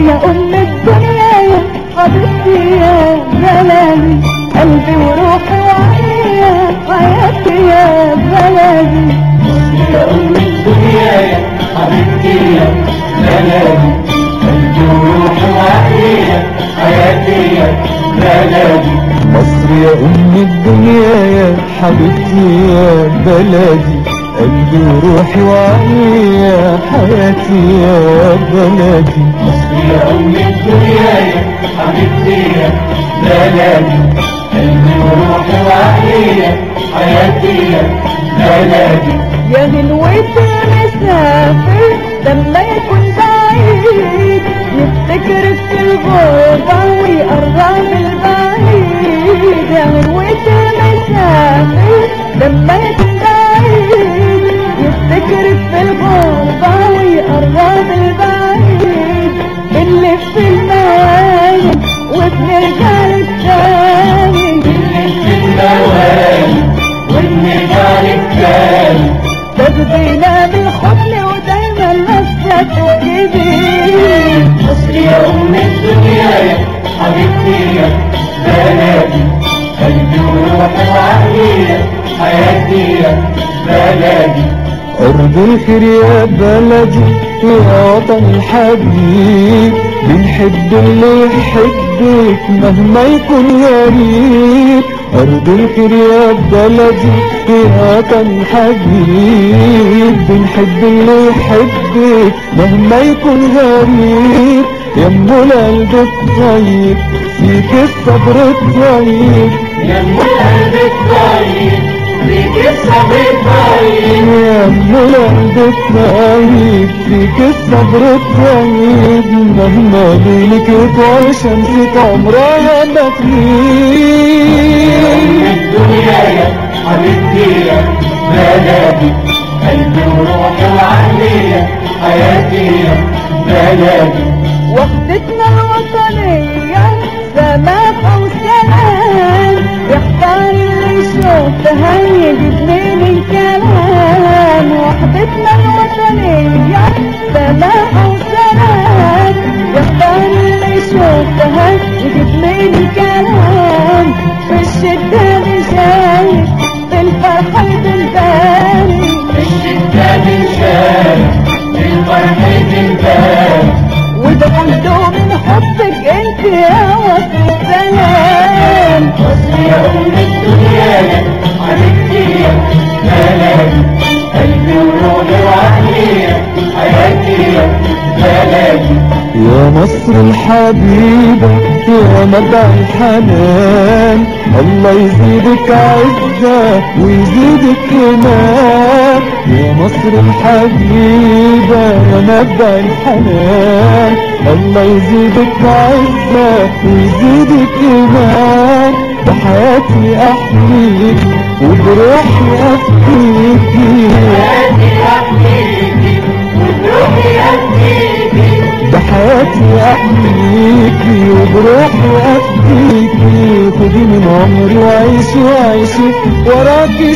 يا أم الدنيا يا حبيبتي يا بلدي قلبي وروحي وعيني يا حياتي يا بلدي يا أم الدنيا يا حبيبتي يا بلدي قلبي وروحي وعقلي يا حياتي يا بلدي مصر يا أم الدنيا يا حبيبتي يا بلدي قلبي وروحي وعيني يا حياتي يا بلدي مصر يا أم الدنيا يا حبيبتي يا بلدي قلبي وروحي وعقلي يا حياتي يا بلدي يا غنوة المسافر لما يكون بعيد يفتكر في الغربة ويقرب البعيد يا غنوة المسافر لما يكون بعيد يفتكر في الغربة ويقرب البعيد بنلف الموايل وبنرجع للتاني بنلف الموايل ونرجع للتاني تاخدينا بالحضن ودايما لسه جديد مصر يا أم الدنيا يا حبيبتي يا بلدي قلبي وروحي وعقلي يا حياتي يا بلدي أرض الخير يا بلدي يا وطن الحبيب بنحب اللي يحبك مهما يكون غريب أرض الخير يا بلدي يا وطن الحبيب بنحب اللي يحبك مهما يكون غريب يا ام القلب الطيب فيك الصبر الطيب يا ام القلب الطيب فيك الصبر الطيب يا ام القلب الطيب فيك الصبر الطيب مهما ليلك يطول شمسك عمرها ما يا أم تغيب الدنيا يا حبيبتي يا بلدي قلبي وروحي وعقلي يا حياتي يا بلدي وحدتنا الوطنية سماحة وسلام يختار اللي يشوفها يجيب من الكلام وحدتنا الوطنية سماحة وسلام يختار اللي يشوفها يجيب من الكلام في الشدة بشايف في الفرحة بالباري الشدة بنشارك الفرح بنبارك وده كله من حبك انت يا وسط السلام مصر يا أم الدنيا يا حبيبتي يا بلدي قلبي وروحي وعقلي يا حياتي يا بلدي يا مصر الحبيبة يا مدى الحنان الله يزيدك عزة ويزيدك إيمان يا مصر الحبيبة يا مدى الحنان الله يزيدك عزة ويزيدك إيمان بحياتي أحميك وبروحي أفديكي حياتي أحميكي وبروحي أفديكي بحياتي احميكي وبروحي افديكي خدي من عمري وعيشي وعيشي وراكي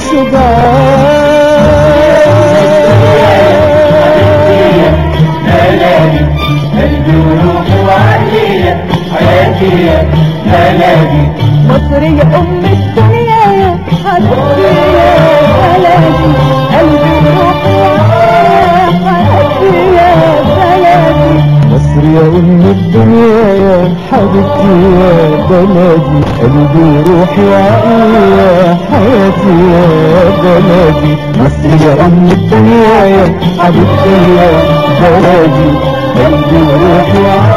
شجاع بلدي قلبي وروحي وعقلي يا حياتي يا بلدي مصر يا ام الدنيا يا حبيبتي يا بلدي قلبي وروحي وعيني حياتي يا بلدي مصر يا ام الدنيا يا حبيبتي يا بلدي قلبي وروحي وعقلي يا حياتي يا بلدي مصر يا ام الدنيا يا حبيبتي يا بلدي قلبي وروحي وعقلي